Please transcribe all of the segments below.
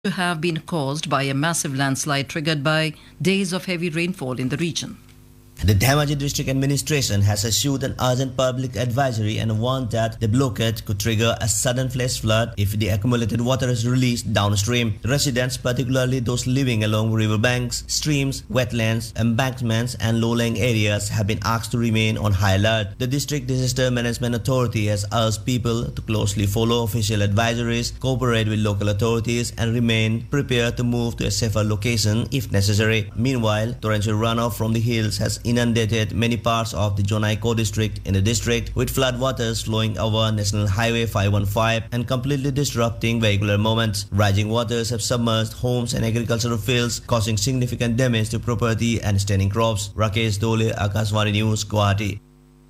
to have been caused by a massive landslide triggered by days of heavy rainfall in the region. The Dhemaji district administration has issued an urgent public advisory and warned that the blockade could trigger a sudden flash flood if the accumulated water is released downstream. Residents, particularly those living along riverbanks, streams, wetlands, embankments, and low-lying areas, have been asked to remain on high alert. The district disaster management authority has urged people to closely follow official advisories, cooperate with local authorities, and remain prepared to move to a safer location if necessary. Meanwhile, torrential runoff from the hills has inundated many parts of the Jonaiko district in the district with floodwaters flowing over National Highway 515 and completely disrupting vehicular movements. Rising waters have submerged homes and agricultural fields, causing significant damage to property and standing crops. Rakesh Dole, Akaswani News, Guwahati.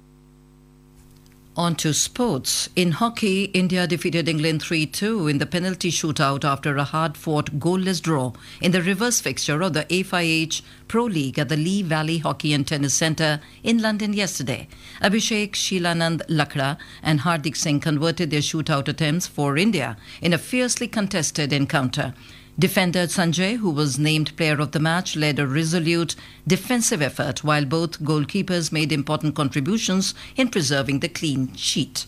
On to sports. In hockey, India defeated England 3 2 in the penalty shootout after a hard fought goalless draw in the reverse fixture of the FIH Pro League at the Lee Valley Hockey and Tennis Centre in London yesterday. Abhishek Shilanand Lakra and Hardik Singh converted their shootout attempts for India in a fiercely contested encounter. Defender Sanjay, who was named player of the match, led a resolute defensive effort while both goalkeepers made important contributions in preserving the clean sheet.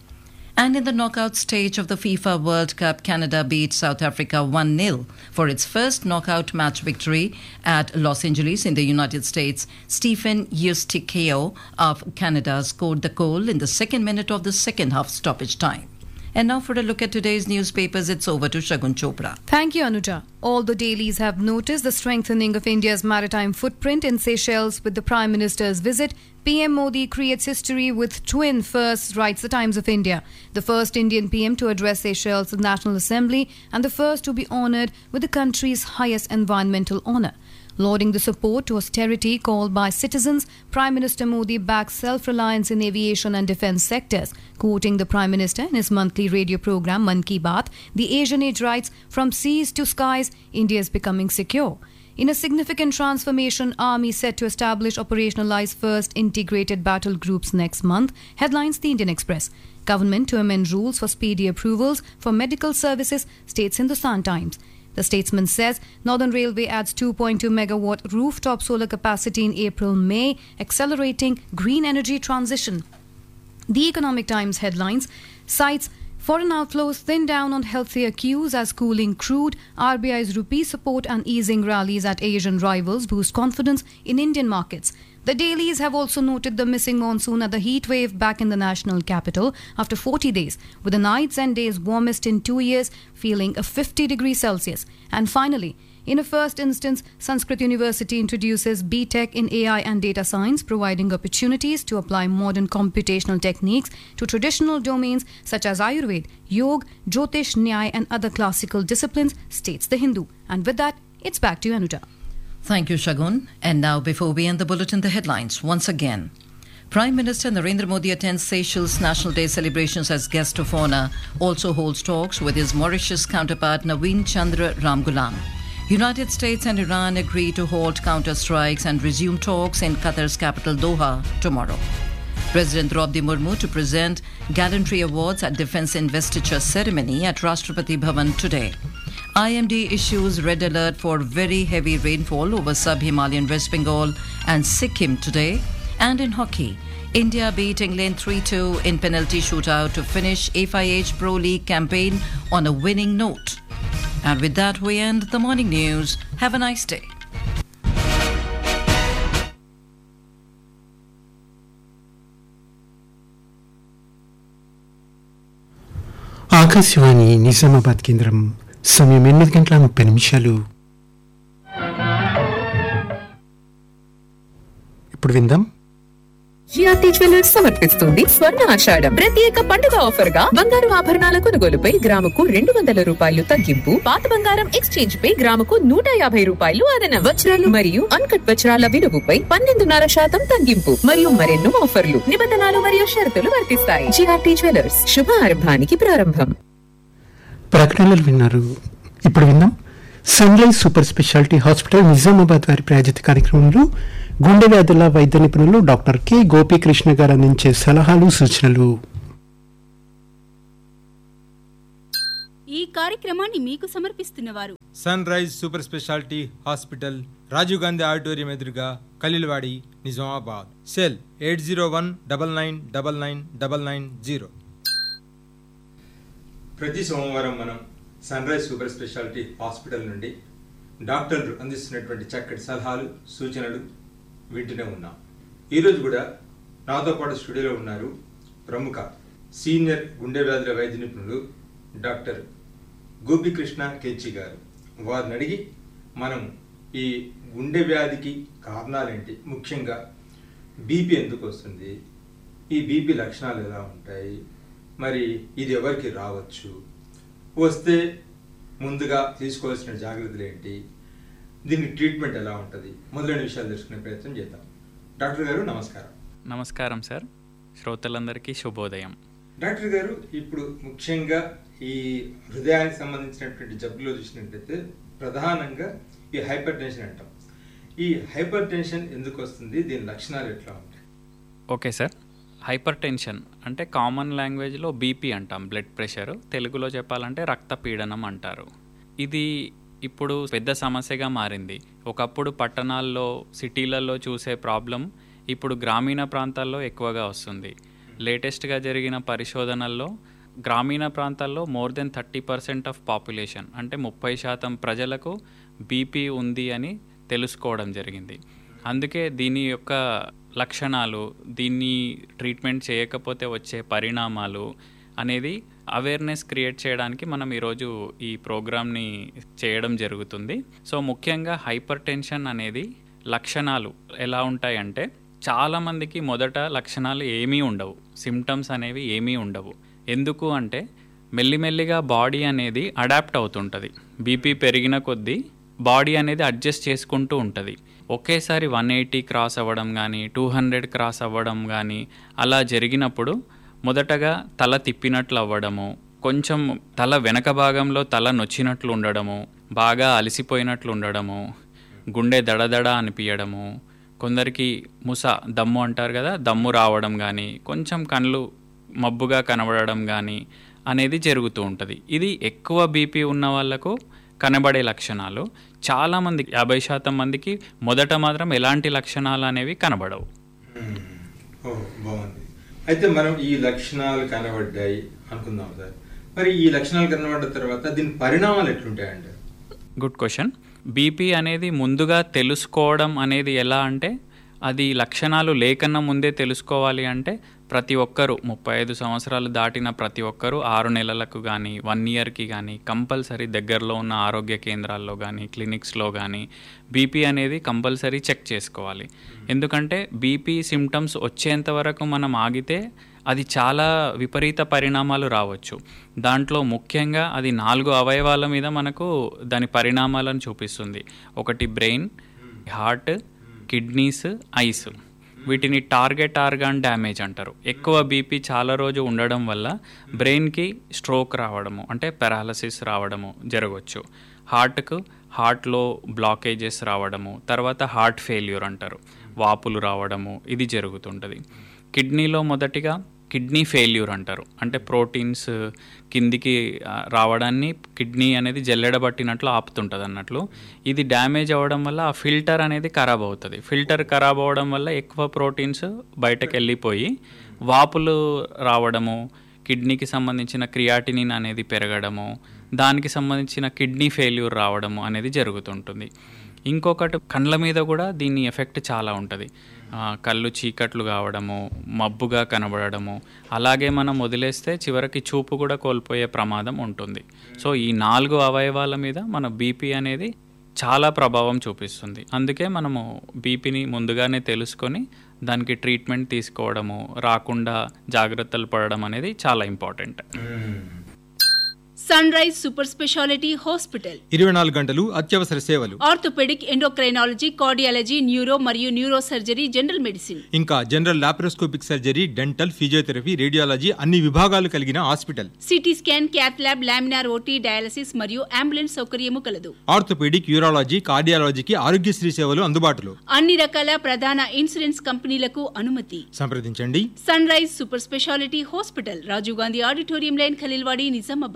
And in the knockout stage of the FIFA World Cup, Canada beat South Africa 1 0 for its first knockout match victory at Los Angeles in the United States. Stephen Eustikeo of Canada scored the goal in the second minute of the second half stoppage time. And now for a look at today's newspapers, it's over to Shagun Chopra. Thank you, Anuja. All the dailies have noticed the strengthening of India's maritime footprint in Seychelles with the Prime Minister's visit. PM Modi creates history with twin firsts, writes the Times of India. The first Indian PM to address Seychelles National Assembly and the first to be honoured with the country's highest environmental honour. Lauding the support to austerity called by citizens, Prime Minister Modi backs self reliance in aviation and defence sectors. Quoting the Prime Minister in his monthly radio program Man Ki Baat, the Asian Age writes From seas to skies, India is becoming secure. In a significant transformation, Army set to establish operationalize first integrated battle groups next month, headlines the Indian Express. Government to amend rules for speedy approvals for medical services, states in the Sun Times. The statesman says Northern Railway adds 2.2 megawatt rooftop solar capacity in April May, accelerating green energy transition. The Economic Times headlines cites foreign outflows thin down on healthier cues as cooling crude, RBI's rupee support and easing rallies at Asian rivals boost confidence in Indian markets. The dailies have also noted the missing monsoon at the heat wave back in the national capital after 40 days, with the nights and days warmest in two years, feeling a 50 degrees Celsius. And finally, in a first instance, Sanskrit University introduces BTech in AI and data science, providing opportunities to apply modern computational techniques to traditional domains such as Ayurveda, Yoga, Jyotish, Nyaya, and other classical disciplines, states the Hindu. And with that, it's back to you, Anuja. Thank you, Shagun. And now, before we end the bulletin, the headlines once again. Prime Minister Narendra Modi attends Seychelles National Day celebrations as guest of honor, also holds talks with his Mauritius counterpart Naveen Chandra Ramgulam. United States and Iran agree to halt counter strikes and resume talks in Qatar's capital Doha tomorrow. President Draupadi Murmu to present gallantry awards at defense investiture ceremony at Rashtrapati Bhavan today. IMD issues red alert for very heavy rainfall over sub-Himalayan West Bengal and Sikkim today. And in hockey, India beat England 3-2 in penalty shootout to finish FIH Pro League campaign on a winning note. And with that, we end the morning news. Have a nice day. Akashvani Nizamabad కేంద్రం సమయం ఎనిమిది గంటల ముప్పై నిమిషాలు ఇప్పుడు విందాం GRT jewellers సమర్పిస్తుంది స్వర్ణ ఆషాఢం ప్రత్యేక పండుగ ఆఫర్ గా బంగారు ఆభరణాల కొనుగోలుపై గ్రాముకు రెండు వందల రూపాయలు తగ్గింపు పాత బంగారం ఎక్స్చేంజ్ పై గ్రాముకు నూట యాభై రూపాయలు అదనం వజ్రాలు మరియు అన్కట్ వజ్రాల విలువపై పన్నెండున్నర శాతం తగ్గింపు మరియు మరెన్నో ఆఫర్లు నిబంధనలు మరియు షరతులు వర్తిస్తాయి జిఆర్టీ జ్యువెలర్స్ శుభ ఆరంభానికి ప్రారంభం ప్రకటనలు విన్నారు ఇప్పుడు విందాం sunrise super speciality hospital Nizamabad వారి ప్రాయోజిత కార్యక్రమంలో గుండె వ్యాధుల వైద్య నిపుణులు డాక్టర్ కె గోపీకృష్ణ గారు అందించే సలహాలు సూచనలు ఈ కార్యక్రమాన్ని మీకు సమర్పిస్తున్నవారు sunrise super speciality hospital Rajiv Gandhi auditorium ఎదురుగా Khaleelwadi Nizamabad cell eight zero one double nine double nine double nine zero ప్రతి సోమవారం మనం sunrise super speciality hospital నుండి డాక్టర్లు అందిస్తున్నటువంటి చక్కటి సలహాలు సూచనలు వింటూనే ఉన్నాం ఈరోజు కూడా నాతో పాటు స్టూడియోలో ఉన్నారు ప్రముఖ సీనియర్ గుండె వ్యాధుల వైద్య నిపుణులు డాక్టర్ గోపికృష్ణ కెచ్చి గారు వారిని అడిగి మనం ఈ గుండె వ్యాధికి కారణాలేంటి ముఖ్యంగా బీపీ ఎందుకు వస్తుంది ఈ బీపీ లక్షణాలు ఎలా ఉంటాయి మరి ఇది ఎవరికి రావచ్చు వస్తే ముందుగా తీసుకోవాల్సిన జాగ్రత్తలు ఏంటి దీనికి ట్రీట్మెంట్ ఎలా ఉంటుంది మొదలైన విషయాలు తెలుసుకునే ప్రయత్నం చేద్దాం డాక్టర్ గారు నమస్కారం నమస్కారం సార్ శ్రోతలందరికీ శుభోదయం డాక్టర్ గారు ఇప్పుడు ముఖ్యంగా ఈ హృదయానికి సంబంధించినటువంటి జబ్బులో చూసినట్లయితే ప్రధానంగా ఈ హైపర్ టెన్షన్ అంటాం ఈ హైపర్ టెన్షన్ ఎందుకు వస్తుంది దీని లక్షణాలు ఎట్లా ఉంటాయి ఓకే సార్ హైపర్ టెన్షన్ అంటే కామన్ లాంగ్వేజ్లో బీపీ అంటాం బ్లడ్ ప్రెషర్ తెలుగులో చెప్పాలంటే రక్తపీడనం అంటారు ఇది ఇప్పుడు పెద్ద సమస్యగా మారింది ఒకప్పుడు పట్టణాల్లో సిటీలలో చూసే ప్రాబ్లం ఇప్పుడు గ్రామీణ ప్రాంతాల్లో ఎక్కువగా వస్తుంది లేటెస్ట్గా జరిగిన పరిశోధనల్లో గ్రామీణ ప్రాంతాల్లో more than thirty percent of population అంటే ముప్పై శాతం ప్రజలకు బీపీ ఉంది అని తెలుసుకోవడం జరిగింది అందుకే దీని యొక్క లక్షణాలు దీన్ని ట్రీట్మెంట్ చేయకపోతే వచ్చే పరిణామాలు అనేది అవేర్నెస్ క్రియేట్ చేయడానికి మనం ఈరోజు ఈ ప్రోగ్రామ్ని చేయడం జరుగుతుంది సో ముఖ్యంగా హైపర్ టెన్షన్ అనేది లక్షణాలు ఎలా ఉంటాయంటే చాలామందికి మొదట లక్షణాలు ఏమీ ఉండవు సిమ్టమ్స్ అనేవి ఏమీ ఉండవు ఎందుకు అంటే మెల్లిమెల్లిగా బాడీ అనేది అడాప్ట్ అవుతుంటుంది బీపీ పెరిగిన కొద్దీ బాడీ అనేది అడ్జస్ట్ చేసుకుంటూ ఉంటుంది ఒకేసారి వన్ ఎయిటీ క్రాస్ అవ్వడం కానీ టూ హండ్రెడ్ క్రాస్ అవ్వడం కానీ అలా జరిగినప్పుడు మొదటగా తల తిప్పినట్లు అవ్వడము కొంచెం తల వెనక భాగంలో తల నొచ్చినట్లు ఉండడము బాగా అలసిపోయినట్లు ఉండడము గుండె దడదడ అనిపించడము కొందరికి ముస దమ్ము అంటారు కదా దమ్ము రావడం కానీ కొంచెం కళ్ళు మబ్బుగా కనబడడం కానీ అనేది జరుగుతూ ఉంటుంది ఇది ఎక్కువ బీపీ ఉన్న వాళ్ళకు కనబడే లక్షణాలు చాలామంది యాభై శాతం మందికి మొదట మాత్రం ఎలాంటి లక్షణాలు అనేవి కనబడవు ఓ బాగుంది అయితే మనం ఈ లక్షణాలు కనబడ్డాయి అనుకుందాం సార్ మరి ఈ లక్షణాలు కనబడ్డ తర్వాత దీని పరిణామాలు ఎట్లుంటాయండి గుడ్ క్వశ్చన్ బీపీ అనేది ముందుగా తెలుసుకోవడం అనేది ఎలా అంటే అది లక్షణాలు లేకన్నా ముందే తెలుసుకోవాలి అంటే ప్రతి ఒక్కరూ ముప్పై ఐదు సంవత్సరాలు దాటిన ప్రతి ఒక్కరూ ఆరు నెలలకు కానీ వన్ ఇయర్కి కానీ కంపల్సరీ దగ్గరలో ఉన్న ఆరోగ్య కేంద్రాల్లో కానీ క్లినిక్స్లో కానీ బీపీ అనేది కంపల్సరీ చెక్ చేసుకోవాలి ఎందుకంటే బీపీ సిమ్టమ్స్ వచ్చేంత వరకు మనం ఆగితే అది చాలా విపరీత పరిణామాలు రావచ్చు దాంట్లో ముఖ్యంగా అది నాలుగు అవయవాల మీద మనకు దాని పరిణామాలను చూపిస్తుంది ఒకటి బ్రెయిన్ హార్ట్ కిడ్నీస్ ఐస్ వీటిని టార్గెట్ ఆర్గాన్ డ్యామేజ్ అంటారు ఎక్కువ బీపీ చాలా రోజు ఉండడం వల్ల బ్రెయిన్కి స్ట్రోక్ రావడము అంటే పెరాలసిస్ రావడము జరగవచ్చు హార్ట్కు హార్ట్లో బ్లాకేజెస్ రావడము తర్వాత హార్ట్ ఫెయిల్యూర్ అంటారు వాపులు రావడము ఇది జరుగుతుంటుంది కిడ్నీలో మొదటిగా కిడ్నీ ఫెయిల్యూర్ అంటారు అంటే ప్రోటీన్స్ కిందికి ఆ, రావడాన్ని కిడ్నీ అనేది జల్లెడబట్టినట్లు ఆపుతుంటుంది అన్నట్లు ఇది డ్యామేజ్ అవ్వడం వల్ల ఆ ఫిల్టర్ అనేది ఖరాబ్ అవుతుంది ఫిల్టర్ ఖరాబ్ అవ్వడం వల్ల ఎక్కువ ప్రోటీన్స్ బయటకు వెళ్ళిపోయి వాపులు రావడము కిడ్నీకి సంబంధించిన క్రియాటినిన్ అనేది పెరగడము దానికి సంబంధించిన కిడ్నీ ఫెయిల్యూర్ రావడము అనేది జరుగుతుంటుంది ఇంకొకటి కండ్ల మీద కూడా దీని ఎఫెక్ట్ చాలా ఉంటుంది ఆ, కళ్ళు చీకట్లు కావడము మబ్బుగా కనబడడము అలాగే మనం వదిలేస్తే చివరికి చూపు కూడా కోల్పోయే ప్రమాదం ఉంటుంది సో ఈ నాలుగు అవయవాల మీద మన బీపీ అనేది చాలా ప్రభావం చూపిస్తుంది అందుకే మనము బీపీని ముందుగానే తెలుసుకొని దానికి ట్రీట్మెంట్ తీసుకోవడము రాకుండా జాగ్రత్తలు పడడం అనేది చాలా important sunrise super speciality hospital ఇరవై నాలుగు గంటలు అత్యవసర సేవలు ఆర్థోపెడిక్ ఎండోక్రైనాలజీ కార్డియాలజీ న్యూరో మరియు న్యూరో సర్జరీ జనరల్ మెడిసిన్ ఇంకా general laparoscopic surgery dental physiotherapy radiology అన్ని విభాగాలు కలిగిన hospital CT scan cath lab laminar OT dialysis మరియు అంబులెన్స్ సౌకర్యము కలదు ఆర్థోపెడిక్ యూరాలజీ కార్డియాలజీకి ఆరోగ్యశ్రీ సేవలు అందుబాటులో అన్ని రకాల ప్రధాన ఇన్సూరెన్స్ కంపెనీలకు అనుమతి సంప్రదించండి sunrise super speciality hospital Rajiv Gandhi auditorium line Khaleelwadi Nizamabad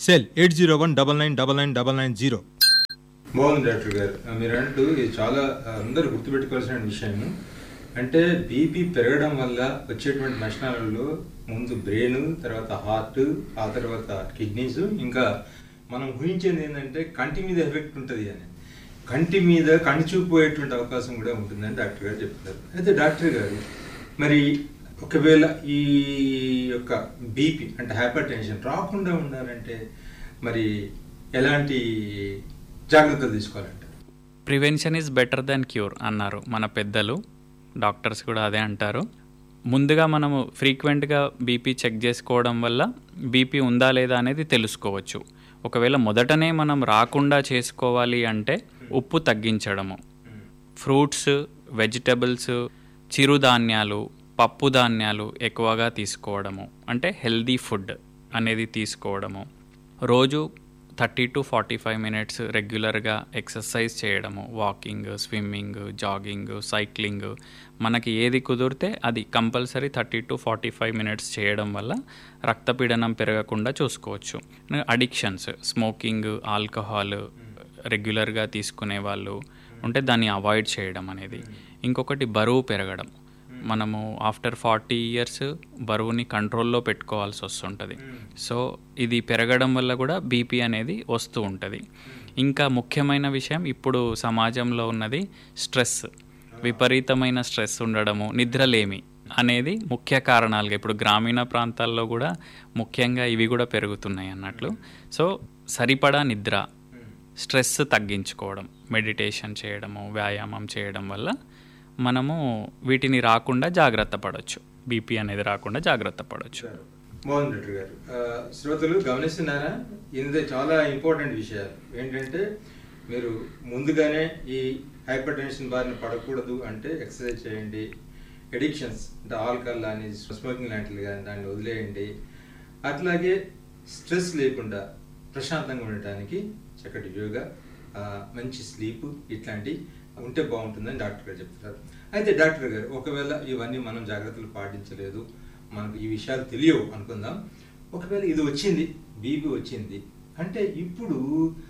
cell eight zero one double nine double nine double nine zero బాగుంది డాక్టర్ గారు ఆ, మీరు అంటూ ఇది చాలా ఆ, అందరూ గుర్తుపెట్టుకోవాల్సిన విషయం అంటే బీపీ పెరగడం వల్ల వచ్చేటువంటి లక్షణాలలో ముందు బ్రెయిన్ తర్వాత హార్ట్ ఆ తర్వాత కిడ్నీస్ ఇంకా మనం ఊహించేది ఏంటంటే కంటి మీద ఎఫెక్ట్ ఉంటుంది అని కంటి మీద కంటి చూపు పోయేటువంటి అవకాశం కూడా ఉంటుందని డాక్టర్ గారు చెప్తారు అయితే డాక్టర్ గారు మరి ఒకవేళ ఈ యొక్క బీపీ అంటే హైపర్ టెన్షన్ రాకుండా ఉండాలంటే మరి ఎలాంటి జాగ్రత్తలు తీసుకోవాలంటారు prevention is better than cure అన్నారు మన పెద్దలు డాక్టర్స్ కూడా అదే అంటారు ముందుగా మనము ఫ్రీక్వెంట్గా బీపీ చెక్ చేసుకోవడం వల్ల బీపీ ఉందా లేదా అనేది తెలుసుకోవచ్చు ఒకవేళ మొదటనే మనం రాకుండా చేసుకోవాలి అంటే ఉప్పు తగ్గించడము ఫ్రూట్స్ వెజిటబుల్స్ చిరుధాన్యాలు పప్పు ధాన్యాలు ఎక్కువగా తీసుకోవడము అంటే హెల్దీ ఫుడ్ అనేది తీసుకోవడము రోజు thirty to forty five minutes రెగ్యులర్గా ఎక్సర్సైజ్ చేయడము వాకింగ్ స్విమ్మింగ్ జాగింగ్ సైక్లింగ్ మనకి ఏది కుదిరితే అది compulsory thirty to forty five minutes చేయడం వల్ల రక్తపీడనం పెరగకుండా చూసుకోవచ్చు అడిక్షన్స్ స్మోకింగ్ ఆల్కహాల్ రెగ్యులర్గా తీసుకునే వాళ్ళు ఉంటే దాన్ని అవాయిడ్ చేయడం అనేది ఇంకొకటి బరువు పెరగడం మనము ఆఫ్టర్ ఫార్టీ ఇయర్స్ బరువుని కంట్రోల్లో పెట్టుకోవాల్సి వస్తుంటుంది సో ఇది పెరగడం వల్ల కూడా బీపీ అనేది వస్తూ ఉంటుంది ఇంకా ముఖ్యమైన విషయం ఇప్పుడు సమాజంలో ఉన్నది స్ట్రెస్ విపరీతమైన స్ట్రెస్ ఉండడము నిద్రలేమి అనేది ముఖ్య కారణాలుగా ఇప్పుడు గ్రామీణ ప్రాంతాల్లో కూడా ముఖ్యంగా ఇవి కూడా పెరుగుతున్నాయి అన్నట్లు సో సరిపడా నిద్ర స్ట్రెస్ తగ్గించుకోవడం మెడిటేషన్ చేయడము వ్యాయామం చేయడం వల్ల మనము వీటిని రాకుండా జాగ్రత్త పడవచ్చు బీపీ అనేది రాకుండా జాగ్రత్త పడవచ్చు మోహన్ రెడ్డి గారు ఆ, శ్రోతలు గమనిస్తున్నారా ఇది చాలా ఇంపార్టెంట్ విషయాలు ఏంటంటే మీరు ముందుగానే ఈ హైపర్ టెన్షన్ బారిన పడకూడదు అంటే ఎక్సర్సైజ్ చేయండి ఎడిక్షన్స్ అంటే ఆల్కహాల్ కానీ స్మోకింగ్ లాంటివి కానీ దాన్ని వదిలేయండి అట్లాగే స్ట్రెస్ లేకుండా ప్రశాంతంగా ఉండటానికి చక్కటి యోగా ఆ, మంచి స్లీప్ ఇట్లాంటి ఉంటే బాగుంటుందని డాక్టర్ గారు చెప్తున్నారు అయితే డాక్టర్ గారు ఒకవేళ ఇవన్నీ మనం జాగ్రత్తలు పాటించలేదు మనకు ఈ విషయాలు తెలియవు అనుకుందాం ఒకవేళ ఇది వచ్చింది బీపీ వచ్చింది అంటే ఇప్పుడు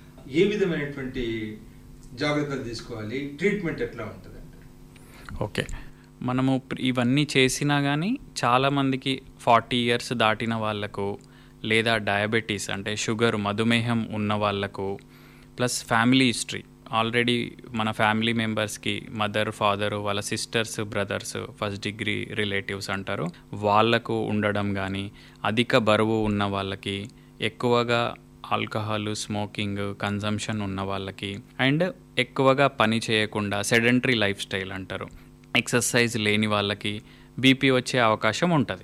ఏ విధమైనటువంటి జాగ్రత్తలు తీసుకోవాలి ట్రీట్మెంట్ ఎట్లా ఉంటుంది ఓకే మనము ప్ర- ఇవన్నీ చేసినా కానీ చాలామందికి ఫార్టీ ఇయర్స్ దాటిన వాళ్ళకు లేదా డయాబెటీస్ అంటే షుగర్ మధుమేహం ఉన్న వాళ్ళకు ప్లస్ ఫ్యామిలీ హిస్టరీ ఆల్రెడీ మన ఫ్యామిలీ మెంబర్స్కి మదర్ ఫాదర్ వాళ్ళ sisters brothers first degree relatives అంటారు వాళ్ళకు ఉండడం కానీ అధిక బరువు ఉన్న వాళ్ళకి ఎక్కువగా ఆల్కహాల్ స్మోకింగ్ కన్జంప్షన్ ఉన్న వాళ్ళకి అండ్ ఎక్కువగా పని చేయకుండా సెడెంటరీ లైఫ్ స్టైల్ అంటారు ఎక్సర్సైజ్ లేని వాళ్ళకి బీపీ వచ్చే అవకాశం ఉంటుంది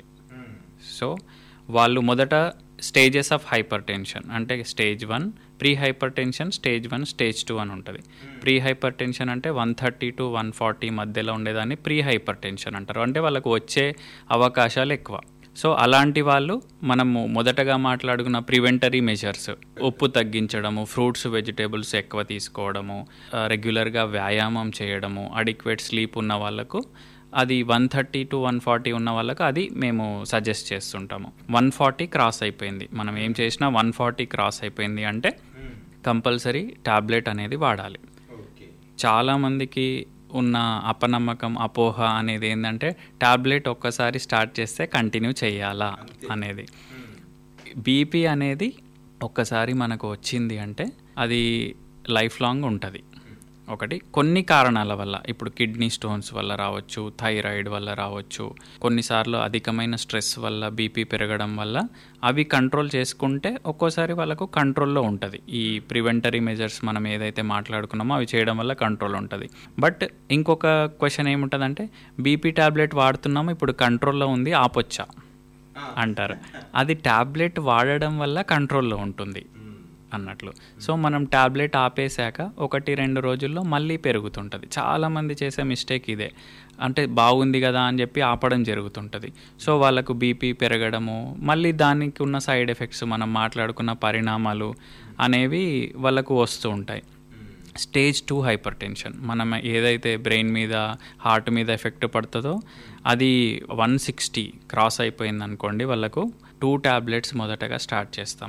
సో వాళ్ళు మొదట స్టేజెస్ ఆఫ్ హైపర్ టెన్షన్ అంటే stage one prehypertension stage one stage two అని ఉంటుంది ప్రీ హైపర్ టెన్షన్ అంటే one thirty to one forty మధ్యలో ఉండేదాన్ని ప్రీ హైపర్ టెన్షన్ అంటారు అంటే వాళ్ళకు వచ్చే అవకాశాలు ఎక్కువ సో అలాంటి వాళ్ళు మనము మొదటగా మాట్లాడుకున్న ప్రివెంటరీ మెజర్స్ ఉప్పు తగ్గించడము ఫ్రూట్స్ వెజిటేబుల్స్ ఎక్కువ తీసుకోవడము ఆ, రెగ్యులర్గా వ్యాయామం చేయడము అడిక్వేట్ స్లీప్ ఉన్న వాళ్ళకు అది one thirty to one forty ఉన్న వాళ్ళకి అది మేము సజెస్ట్ చేస్తుంటాము వన్ ఫార్టీ క్రాస్ అయిపోయింది మనం ఏం చేసినా వన్ ఫార్టీ క్రాస్ అయిపోయింది అంటే కంపల్సరీ టాబ్లెట్ అనేది వాడాలి చాలామందికి ఉన్న అపనమ్మకం అపోహ అనేది ఏంటంటే టాబ్లెట్ ఒక్కసారి స్టార్ట్ చేస్తే కంటిన్యూ చేయాలా అనేది బీపీ అనేది ఒక్కసారి మనకు వచ్చింది అంటే అది లైఫ్ లాంగ్ ఉంటుంది ఒకటి కొన్ని కారణాల వల్ల ఇప్పుడు కిడ్నీ స్టోన్స్ వల్ల రావచ్చు థైరాయిడ్ వల్ల రావచ్చు కొన్నిసార్లు అధికమైన స్ట్రెస్ వల్ల బీపీ పెరగడం వల్ల అవి కంట్రోల్ చేసుకుంటే ఒక్కోసారి వాళ్ళకు కంట్రోల్లో ఉంటుంది ఈ ప్రివెంటరీ మెజర్స్ మనం ఏదైతే మాట్లాడుకున్నామో అవి చేయడం వల్ల కంట్రోల్ ఉంటుంది బట్ ఇంకొక క్వశ్చన్ ఏముంటుందంటే బీపీ టాబ్లెట్ వాడుతున్నాము ఇప్పుడు కంట్రోల్లో ఉంది ఆపొచ్చా అంటారు అది టాబ్లెట్ వాడడం వల్ల కంట్రోల్లో ఉంటుంది అన్నట్లు సో మనం టాబ్లెట్ ఆపేశాక ఒకటి రెండు రోజుల్లో మళ్ళీ పెరుగుతుంటుంది చాలామంది చేసే మిస్టేక్ ఇదే అంటే బాగుంది కదా అని చెప్పి ఆపడం జరుగుతుంటుంది సో వాళ్ళకు బీపీ పెరగడము మళ్ళీ దానికి ఉన్న సైడ్ ఎఫెక్ట్స్ మనం మాట్లాడుకున్న పరిణామాలు అనేవి వాళ్ళకు వస్తూ ఉంటాయి స్టేజ్ టూ హైపర్ టెన్షన్ మనం ఏదైతే బ్రెయిన్ మీద హార్ట్ మీద ఎఫెక్ట్ పడుతుందో అది వన్ సిక్స్టీ క్రాస్ అయిపోయింది అనుకోండి వాళ్ళకు టూ ట్యాబ్లెట్స్ మొదటగా స్టార్ట్ చేస్తాము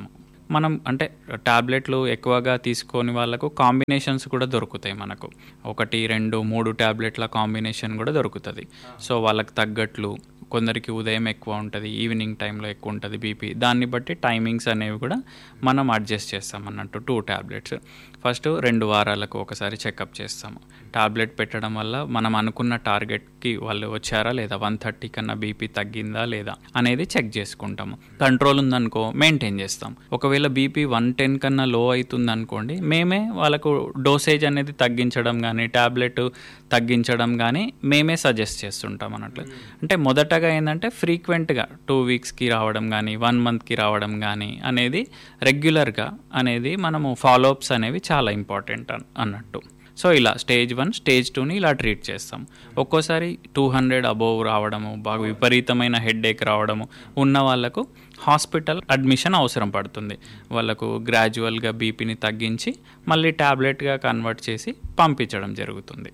మనం అంటే టాబ్లెట్లు ఎక్కువగా తీసుకొని వాళ్ళకు కాంబినేషన్స్ కూడా దొరుకుతాయి మనకు ఒకటి రెండు మూడు టాబ్లెట్ల కాంబినేషన్ కూడా దొరుకుతుంది సో వాళ్ళకి తగ్గట్లు కొందరికి ఉదయం ఎక్కువ ఉంటుంది ఈవినింగ్ టైంలో ఎక్కువ ఉంటుంది బీపీ దాన్ని బట్టి టైమింగ్స్ అనేవి కూడా మనం అడ్జస్ట్ చేస్తాం అన్నట్టు టూ టాబ్లెట్స్ ఫస్ట్ రెండు వారాలకు ఒకసారి చెకప్ చేస్తాము టాబ్లెట్ పెట్టడం వల్ల మనం అనుకున్న టార్గెట్కి వాళ్ళు వచ్చారా లేదా వన్ థర్టీ కన్నా బీపీ తగ్గిందా లేదా అనేది చెక్ చేసుకుంటాము కంట్రోల్ ఉందనుకో మెయింటైన్ చేస్తాం ఒకవేళ బీపీ వన్ టెన్ కన్నా లో అవుతుంది అనుకోండి మేమే వాళ్ళకు డోసేజ్ అనేది తగ్గించడం కానీ టాబ్లెట్ తగ్గించడం కానీ మేమే సజెస్ట్ చేస్తుంటాం అన్నట్లు అంటే మొదటగా ఏంటంటే ఫ్రీక్వెంట్గా టూ వీక్స్కి రావడం కానీ వన్ మంత్కి రావడం కానీ అనేది రెగ్యులర్గా అనేది మనము ఫాలోఅప్స్ అనేవి చాలా ఇంపార్టెంట్ అన్- అన్నట్టు సో ఇలా స్టేజ్ వన్ స్టేజ్ టూని ఇలా ట్రీట్ చేస్తాం ఒక్కోసారి టూ హండ్రెడ్ అబోవ్ రావడము బాగా విపరీతమైన హెడ్ ఏక్ రావడము ఉన్న వాళ్ళకు హాస్పిటల్ అడ్మిషన్ అవసరం పడుతుంది వాళ్ళకు గ్రాడ్యువల్గా బీపీని తగ్గించి మళ్ళీ ట్యాబ్లెట్గా కన్వర్ట్ చేసి పంపించడం జరుగుతుంది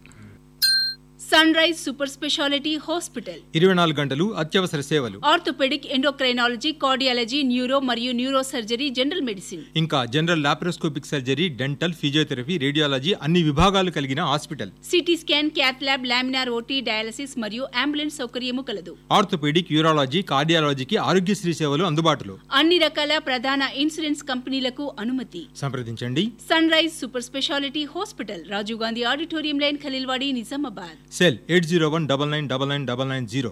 sunrise super speciality hospital ఇరవై నాలుగు గంటలు అత్యవసర సేవలు ఆర్థోపెడిక్ ఎండోక్రైనాలజీ కార్డియాలజీ న్యూరో మరియు న్యూరో సర్జరీ జనరల్ మెడిసిన్ ఇంకా general laparoscopic surgery dental physiotherapy radiology అన్ని విభాగాలు కలిగిన hospital CT scan cath lab laminar OT dialysis మరియు అంబులెన్స్ సౌకర్యము కలదు ఆర్థోపెడిక్ యూరాలజీ కార్డియాలజీకి ఆరోగ్యశ్రీ సేవలు అందుబాటులో అన్ని రకాల ప్రధాన ఇన్సూరెన్స్ కంపెనీలకు అనుమతి సంప్రదించండి sunrise super speciality hospital Rajiv Gandhi auditorium line Khaleelwadi Nizamabad cell eight zero one double nine double nine double nine zero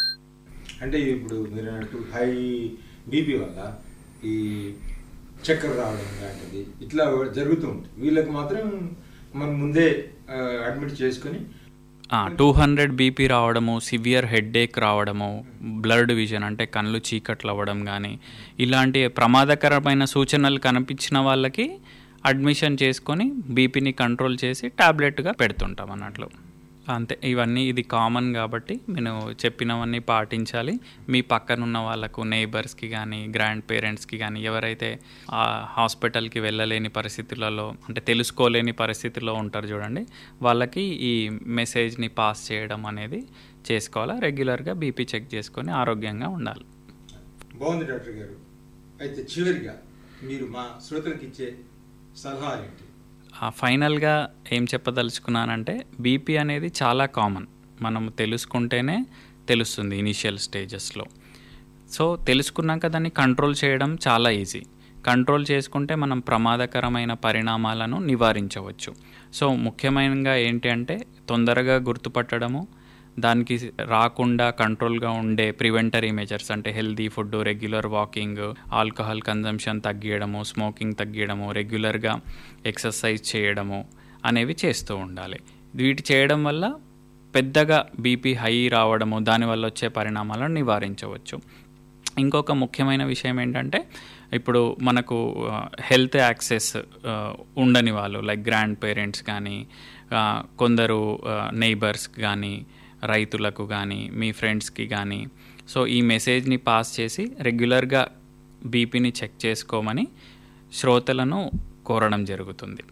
అంటే ఇప్పుడు మీరు అన్నట్టు హై బీపీ వల్ల ఈ చక్కెర రావడం లాంటిది ఇట్లా జరుగుతూ ఉంటుంది వీళ్ళకి మాత్రం మనం ముందే అడ్మిట్ చేసుకొని టూ హండ్రెడ్ బీపీ రావడము సివియర్ హెడ్ఏక్ రావడము బ్లడ్ విజన్ అంటే కళ్ళు చీకట్లు అవ్వడం కానీ ఇలాంటి ప్రమాదకరమైన సూచనలు కనిపించిన వాళ్ళకి అడ్మిషన్ చేసుకొని బీపీని కంట్రోల్ చేసి టాబ్లెట్గా పెడుతుంటాం అన్నట్లు అంతే ఇవన్నీ ఇది కామన్ కాబట్టి నేను చెప్పినవన్నీ పాటించాలి మీ పక్కన ఉన్న వాళ్ళకు నైబర్స్కి కానీ గ్రాండ్ పేరెంట్స్కి కానీ ఎవరైతే ఆ హాస్పిటల్కి వెళ్ళలేని పరిస్థితులలో అంటే తెలుసుకోలేని పరిస్థితిలో ఉంటారు చూడండి వాళ్ళకి ఈ మెసేజ్ని పాస్ చేయడం అనేది చేసుకోవాలా రెగ్యులర్గా బీపీ చెక్ చేసుకొని ఆరోగ్యంగా ఉండాలి బాగుంది డాక్టర్ గారు అయితే చివరిగా మీరు మా శ్రోతలకు ఇచ్చే సలహా ఏంటి ఆ ఫైనల్గా ఏం చెప్పదలుచుకున్నానంటే బీపీ అనేది చాలా కామన్ మనం తెలుసుకుంటేనే తెలుస్తుంది ఇనిషియల్ స్టేజెస్లో సో తెలుసుకున్నాక దాన్ని కంట్రోల్ చేయడం చాలా ఈజీ కంట్రోల్ చేసుకుంటే మనం ప్రమాదకరమైన పరిణామాలను నివారించవచ్చు సో ముఖ్యమైనగా ఏంటి అంటే తొందరగా గుర్తుపట్టడము దానికి రాకుండా కంట్రోల్గా ఉండే ప్రివెంటరీ మెజర్స్ అంటే healthy food regular walking alcohol consumption తగ్గియడము స్మోకింగ్ తగ్గియడము రెగ్యులర్గా ఎక్సర్సైజ్ చేయడము అనేవి చేస్తూ ఉండాలి వీటి చేయడం వల్ల పెద్దగా బీపీ హై రావడము దానివల్ల వచ్చే పరిణామాలను నివారించవచ్చు ఇంకొక ముఖ్యమైన విషయం ఏంటంటే ఇప్పుడు మనకు హెల్త్ యాక్సెస్ ఉండని వాళ్ళు లైక్ గ్రాండ్ పేరెంట్స్ కానీ ఆ, కొందరు నైబర్స్ కానీ రైతులకు కానీ మీ ఫ్రెండ్స్కి కానీ సో ఈ మెసేజ్ని పాస్ చేసి రెగ్యులర్గా బీపీని చెక్ చేసుకోమని శ్రోతలను కోరడం జరుగుతుంది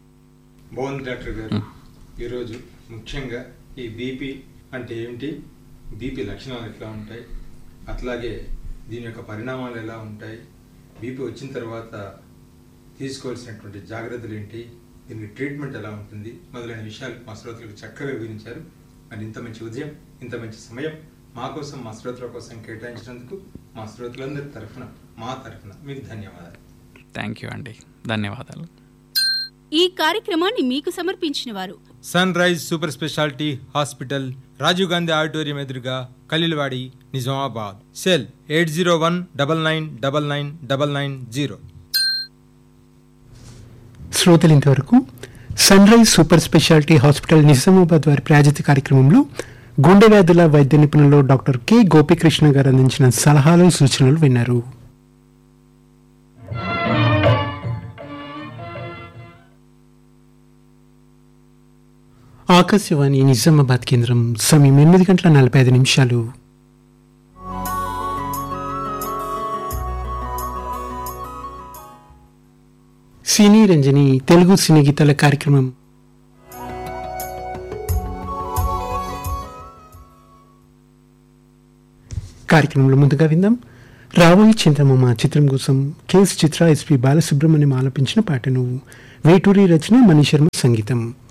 బాగుంది డాక్టర్ గారు ఈరోజు ముఖ్యంగా ఈ బీపీ అంటే ఏమిటి బీపీ లక్షణాలు ఎట్లా ఉంటాయి అట్లాగే దీని యొక్క పరిణామాలు ఎలా ఉంటాయి బీపీ వచ్చిన తర్వాత తీసుకోవాల్సినటువంటి జాగ్రత్తలు ఏంటి దీనికి ట్రీట్మెంట్ ఎలా ఉంటుంది మొదలైన విషయాలు మా శ్రోతలకు చక్కగా వివరించారు మరి ఇంత మంచి ఉదయం ఇంత మంచి సమయం మా కోసం మా శ్రోతల కోసం కేటాయించినందుకు మా శ్రోతలందరి తరఫున మా తరఫున మీకు ధన్యవాదాలు థ్యాంక్ యూ అండి ధన్యవాదాలు ఈ కార్యక్రమాన్ని మీకు సమర్పించిన వారు sunrise super speciality hospital Rajiv Gandhi auditorium ఎదురుగా Khaleelwadi Nizamabad cell eight zero one double nine double nine double nine zero శ్రోతలు ఇంతవరకు sunrise super speciality hospital Nizamabad వారి ప్రాయోజిత కార్యక్రమంలో గుండె వ్యాధుల వైద్య నిపుణులు డాక్టర్ కె గోపికృష్ణ గారు అందించిన సలహాలు సూచనలు విన్నారు ఆకాశవాణి నిజామాబాద్ కేంద్రం సమయం ఎనిమిది గంటల నలభై ఐదు నిమిషాలు సినీ రంజని తెలుగు సినీ గీతాల కార్యక్రమం కార్యక్రమంలో ముందుగా విందాం రాబోయే చింతమమ్మ చిత్రం కోసం కేఎస్ చిత్ర ఎస్పి బాలసుబ్రహ్మణ్యం ఆలపించిన పాటను వేటూరి రచన మనీశర్మ సంగీతం